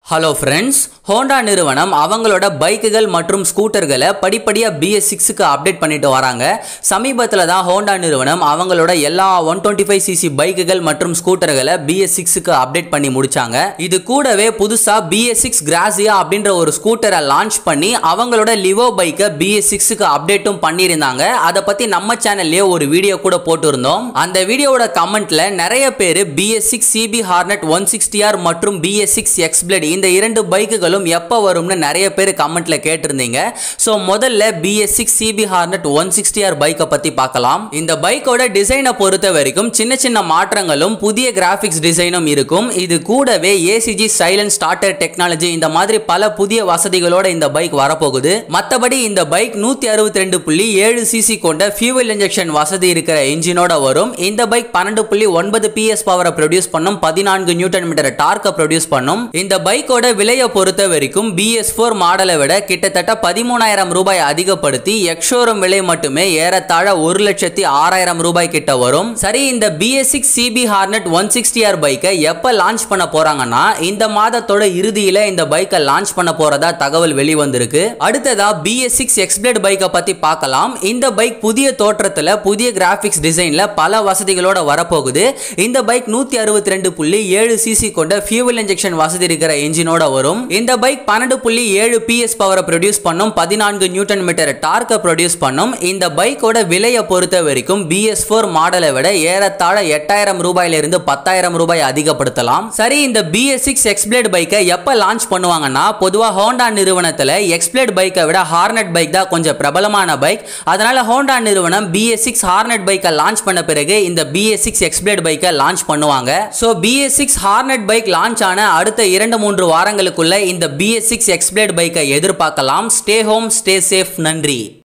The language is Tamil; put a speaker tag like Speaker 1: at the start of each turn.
Speaker 1: ஹலோ ஃப்ரெண்ட்ஸ் ஹோண்டா நிறுவனம் அவங்களோட பைக்குகள் மற்றும் ஸ்கூட்டர்களை படிப்படியாக பிஎஸ் சிக்ஸுக்கு அப்டேட் பண்ணிட்டு வராங்க சமீபத்தில் தான் ஹோண்டா நிறுவனம் அவங்களோட எல்லா ஒன் டுவெண்ட்டி ஃபைவ் சிசி பைக்குகள் மற்றும் ஸ்கூட்டர்களை பிஎஸ் சிக்ஸுக்கு அப்டேட் பண்ணி முடிச்சாங்க இது கூடவே புதுசாக பிஎஸ் சிக்ஸ் கிராசியா அப்படின்ற ஒரு ஸ்கூட்டரை லான்ச் பண்ணி அவங்களோட லிவோ பைக்கை பிஎஸ் சிக்ஸுக்கு அப்டேட்டும் பண்ணியிருந்தாங்க அதை பற்றி நம்ம சேனல்லே ஒரு வீடியோ கூட போட்டிருந்தோம் அந்த வீடியோவோட கமெண்ட்ல நிறைய பேர் BS six CB Hornet one sixty R மற்றும் பிஎஸ் சிக்ஸ் எக்ஸ் இந்த இரண்டு பைக்குகளும் எப்போ வரும்னு நிறைய பேர் கமெண்ட்ல கேட்டிருந்தீங்க ஸோ முதல்ல BS six CB Hornet one sixty R பைக்கை பற்றி பார்க்கலாம் இந்த பைக்கோட டிசைனை பொறுத்த வரைக்கும் சின்ன சின்ன மாற்றங்களும் புதிய கிராஃபிக்ஸ் டிசைனும் இருக்கும் இது கூடவே ஏசிஜி சைலண்ட் ஸ்டார்டர் டெக்னாலஜி இந்த மாதிரி பல புதிய வசதிகளோட இந்த பைக் வரப்போகுது மற்றபடி இந்த பைக் நூற்றி அறுபத்தி ரெண்டு புள்ளி ஏழு சிசி கொண்ட ஃபியூவல் இன்ஜெக்ஷன் வசதி இருக்கிற இன்ஜினோட வரும் இந்த பைக் பன்னெண்டு புள்ளி ஒன்பது பிஎஸ் பவரை ப்ரொடியூஸ் பண்ணும் பதினான்கு நியூட்டன் மீட்டர் டார்க்கை ப்ரொடியூஸ் பண்ணும் இந்த பைக்கோட விலையை பொறுத்த வரைக்கும் பிஎஸ் ஃபோர் மாடலை விட கிட்டத்தட்ட பதிமூணாயிரம் ரூபாய் அதிகப்படுத்தி எக்ஷோரூம் விலை மட்டுமே ஏறத்தாழ ஒரு லட்சத்தி ஆறாயிரம் ரூபாய் கிட்ட வரும் சரி இந்த BS six CB Hornet one sixty R பைக்கை எப்போ லான்ச் பண்ண போறாங்கன்னா இந்த மாதத்தோட இறுதியில இந்த பைக்கை லான்ச் பண்ண போறதா தகவல் வெளிவந்திருக்கு அடுத்ததா பிஎஸ் சிக்ஸ் எக்ஸ்பிளேட் பைக்கை பத்தி பார்க்கலாம் இந்த பைக் புதிய தோற்றத்துல புதிய கிராபிக்ஸ் டிசைன்ல பல வசதிகளோட வரப்போகுது இந்த பைக் நூத்தி அறுபத்தி ரெண்டு புள்ளி ஏழு சிசி கொண்ட ஃபியூவல் இன்ஜெக்ஷன் வசதி இருக்கிற இன்ஜினோட வரும் இந்த பைக் பன்னெண்டு புள்ளி ஏழு பிஎஸ் பவரை ப்ரொடியூஸ் பண்ணும் பதினான்கு நியூட்டன் மீட்டர் டார்க்கை ப்ரொடியூஸ் பண்ணும் இந்த பைக்கோட விலையை பொறுத்த வரைக்கும் பிஎஸ் ஃபோர் மாடலை விட ஏறத்தாழ எட்டாயிரம் ரூபாயிலிருந்து பத்தாயிரம் ரூபாய் அதிகப்படுத்தலாம் சரி இந்த பிஎஸ் சிக்ஸ் எக்ஸ்பிளேட் பைக்கை எப்போ லான்ச் பண்ணுவாங்கன்னா பொதுவாக ஹோண்டா நிறுவனத்தில் எக்ஸ்பிளேட் பைக்கை விட ஹார்னட் பைக் தான் கொஞ்சம் பிரபலமான பைக் அதனால ஹோண்டா நிறுவனம் பிஎஸ் சிக்ஸ் ஹார்னட் பைக்கை லான்ச் பண்ண பிறகு இந்த பிஎஸ் சிக்ஸ் எக்ஸ்பிளேட் பைக்கை லான்ச் பண்ணுவாங்க so BS six Hornet bike launch ஆன அடுத்த இரண்டு மூன்று வாரங்களுக்குள்ள இந்த பிஎஸ் சிக்ஸ் எக்ஸ்பிளேட் பைக்கை எதிர்பார்க்கலாம் ஸ்டே ஹோம் ஸ்டே சேஃப் நன்றி